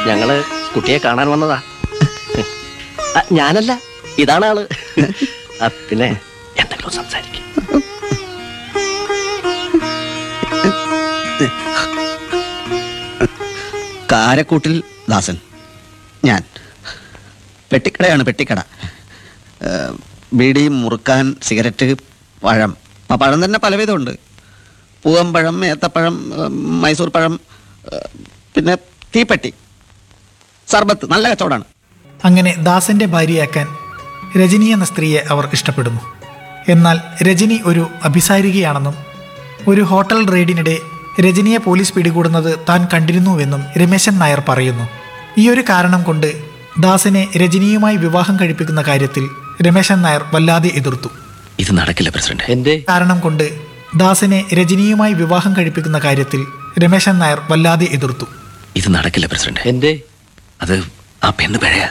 ഞങ്ങള് കുട്ടിയെ കാണാൻ വന്നതാ ആ, ഞാനല്ല ഇതാണ് ആള് ആ, പിന്നെ എന്തെങ്കിലും സംസാരിക്കും കാരക്കൂട്ടിൽ ദാസൻ ഞാൻ പെട്ടിക്കടയാണ് പെട്ടിക്കട ഏഹ്, ബീഡി മുറുക്കാൻ സിഗരറ്റ് പഴം ആ പഴം തന്നെ പലവിധമുണ്ട് പൂവമ്പഴം ഏത്തപ്പഴം ഏഹ്, മൈസൂർ പഴം ഏഹ്, പിന്നെ തീപ്പെട്ടി സർബത്ത് നല്ല കച്ചവടമാണ് അങ്ങനെ ദാസന്റെ ഭാര്യയാക്കാൻ രജനി എന്ന സ്ത്രീയെ അവർ ഇഷ്ടപ്പെടുന്നു എന്നാൽ രജനി ഒരു അഭിസാരികയാണെന്നും ഒരു ഹോട്ടൽ റെയ്ഡിനിടെ രജനിയെ പോലീസ് പിടികൂടുന്നത് താൻ കണ്ടിരുന്നുവെന്നും രമേശൻ നായർ പറയുന്നു ഈ ഒരു കാരണം കൊണ്ട് ദാസനെ രജനിയുമായി വിവാഹം കഴിപ്പിക്കുന്ന കാര്യത്തിൽ രമേശൻ നായർ വല്ലാതെ എതിർത്തു ഇത് നടക്കില്ല പ്രസിഡന്റ് എന്തേ കാരണം കൊണ്ട് ദാസനെ രജനിയുമായി വിവാഹം കഴിപ്പിക്കുന്ന കാര്യത്തിൽ രമേശൻ നായർ വല്ലാതെ എതിർത്തു ഇത് നടക്കില്ല പ്രസിഡന്റ് എന്തേ അത് ആ പെണ്ണ് പിഴയാ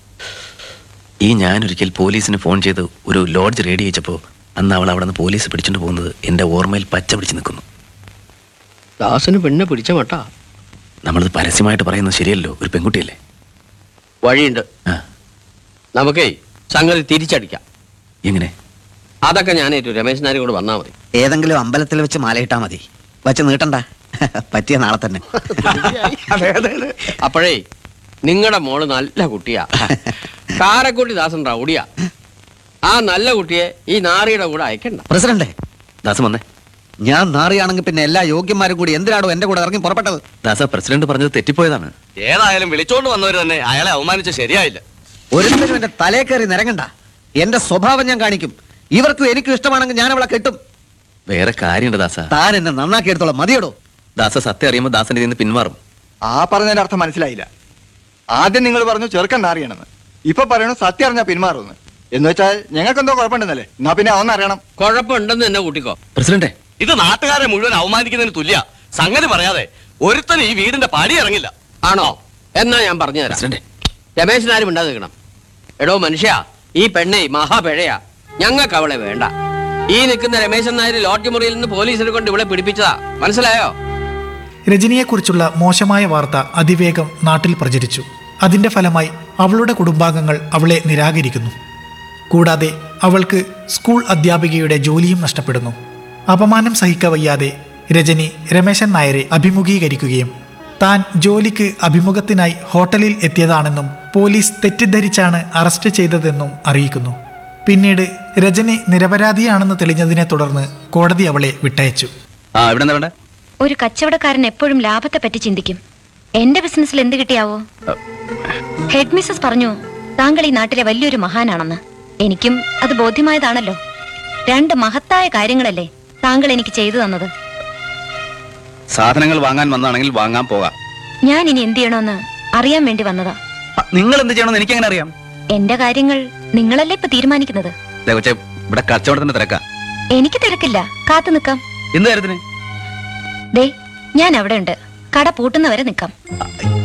ഈ ഞാനൊരിക്കൽ പോലീസിന് ഫോൺ ചെയ്ത് ഒരു ലോഡ്ജ് റെഡി അയച്ചപ്പോൾ അന്ന് അവൾ അവിടെ നിന്ന് പോലീസ് പിടിച്ചോണ്ട് പോകുന്നത് എൻ്റെ ഓർമ്മയിൽ പച്ച പിടിച്ച് നിൽക്കുന്നു ദാസന് പെണ്ണെ പിടിച്ച മട്ടാ നമ്മളിത് പരസ്യമായിട്ട് പറയുന്നത് ശരിയല്ലോ ഒരു പെൺകുട്ടിയല്ലേ വഴിയുണ്ട് ആ നമുക്കേ സംഗതി തിരിച്ചടിക്കാം എങ്ങനെ അതൊക്കെ ഞാനേറ്റു രമേശ് നായർ കൂടെ വന്നാൽ മതി ഏതെങ്കിലും അമ്പലത്തിൽ വെച്ച് മാലയിട്ടാൽ മതി വച്ച് നീട്ടണ്ട പറ്റിയ നാളെ തന്നെ അപ്പോഴേ നിങ്ങളുടെ മോള് നല്ല കുട്ടിയാ കാരക്കുട്ടി ദാസൻ റൗഡിയാ ആ നല്ല കുട്ടിയെ ഈ നാറിയുടെ കൂടെ അയക്കണ്ട പ്രസിഡന്റ് ദാസ വന്നേ ഞാൻ നാറിയാണെങ്കിൽ പിന്നെ എല്ലാ യോഗ്യന്മാരും കൂടി എന്തിനാടോ എന്റെ കൂടെ ഇറങ്ങി പുറപ്പെട്ടത് ദാസ പ്രസിഡന്റ് പറഞ്ഞത് തെറ്റിപ്പോയതാണ് ഏതായാലും വിളിച്ചോണ്ട് വന്നവർ തന്നെ അയാളെ അവമാനിച്ച ശരിയായില്ല ഒരുത്തരും എന്റെ തലേ കയറി നിരങ്ങണ്ട എന്റെ സ്വഭാവം ഞാൻ കാണിക്കും ഇവർക്കും എനിക്കും ഇഷ്ടമാണെങ്കിൽ ഞാൻ അവളെ കെട്ടും വേറെ കാര്യമുണ്ട് ദാസ താൻ എന്നെ നന്നാക്കി എടുത്തോളാം മതിയടോ ദാസ സത്യം അറിയുമ്പോൾ ദാസന്റെ നിന്ന് പിന്മാറും ആ പറഞ്ഞതിന്റെ അർത്ഥം മനസ്സിലായില്ല ആദ്യം നിങ്ങൾ പറഞ്ഞു ചെറുക്കൻ നാറിയണെന്ന് ഇപ്പൊ പറയണു സത്യം അറിഞ്ഞാ പിന്മാറുമെന്ന് എന്ന് വെച്ചാൽ ഞങ്ങൾക്ക് എന്തോ കുഴപ്പമുണ്ടെന്നല്ലേ എന്നാ പിന്നെ അവൻ അറിയണം കുഴപ്പമുണ്ടെന്ന് തന്നെ കൂട്ടിക്കോ പ്രസിഡന്റെ ഇത് നാട്ടുകാരെ മുഴുവൻ അവമാനിക്കുന്നതിന് തുല്യ സംഗതി പറയാതെ ഒരുത്തൻ ഈ വീടിന്റെ പടി ഇറങ്ങില്ല ആണോ എന്നാ ഞാൻ പറഞ്ഞുതരാം പ്രസിഡന്റെ രമേശൻ ആരും ഉണ്ടാതെ നിൽക്കണം എടോ മനുഷ്യ ഈ പെണ്ണേ മഹാപിഴയാ ഞങ്ങൾക്ക് അവളെ വേണ്ട ഈ നിൽക്കുന്ന രമേശൻ നായർ ലോഡ്ജ് മുറിയിൽ നിന്ന് പോലീസിനെ കൊണ്ട് ഇവളെ പിടിപ്പിച്ചതാ മനസ്സിലായോ രജനിയെക്കുറിച്ചുള്ള മോശമായ വാർത്ത അതിവേഗം നാട്ടിൽ പ്രചരിച്ചു അതിന്റെ ഫലമായി അവളുടെ കുടുംബാംഗങ്ങൾ അവളെ നിരാകരിക്കുന്നു കൂടാതെ അവൾക്ക് സ്കൂൾ അധ്യാപികയുടെ ജോലിയും നഷ്ടപ്പെടുന്നു അപമാനം സഹിക്കവയ്യാതെ രജനി രമേശൻ നായരെ അഭിമുഖീകരിക്കുകയും താൻ ജോലിക്ക് അഭിമുഖത്തിനായി ഹോട്ടലിൽ എത്തിയതാണെന്നും പോലീസ് തെറ്റിദ്ധരിച്ചാണ് അറസ്റ്റ് ചെയ്തതെന്നും അറിയിക്കുന്നു പിന്നീട് രജനി നിരപരാധിയാണെന്ന് തെളിഞ്ഞതിനെ തുടർന്ന് കോടതി അവളെ വിട്ടയച്ചു ആ ഇവിടെ എന്താ വേണ്ടേ ഒരു കച്ചവടക്കാരൻ എപ്പോഴും ലാഭത്തെ പറ്റി ചിന്തിക്കും എന്റെ ബിസിനസ്സിൽ എന്ത് കിട്ടിയാവോ ഹെഡ് മിസ്സസ് പറഞ്ഞു താങ്കൾ ഈ നാട്ടിലെ വലിയൊരു മഹാനാണെന്ന് എനിക്കും അത് ബോധ്യമായതാണല്ലോ രണ്ട് മഹത്തായ കാര്യങ്ങളല്ലേ താങ്കൾ എനിക്ക് ചെയ്തു തന്നത് സാധനങ്ങൾ വാങ്ങാൻ വന്നാണെങ്കിൽ വാങ്ങാൻ പോകാം ഞാൻ ഇനി എന്ത് ചെയ്യണമെന്ന് അറിയാൻ വേണ്ടി വന്നതാ നിങ്ങൾ എന്ത് ചെയ്യണമെന്ന് എനിക്ക് എങ്ങനെ അറിയാം എന്റെ കാര്യങ്ങൾ നിങ്ങളല്ലേ ഇപ്പൊ തീരുമാനിക്കുന്നത് ദേ കൊച്ചേ ഇവിടെ കച്ചവടത്തിന്റെ തിരക്കാ എനിക്ക് തിരക്കില്ല കാത്തു നിൽക്കാം എന്ത് കാര്യത്തിന് ദേ ഞാൻ അവിടെ ഉണ്ട് കട പൂട്ടുന്നവരെ നിൽക്കാം ആ,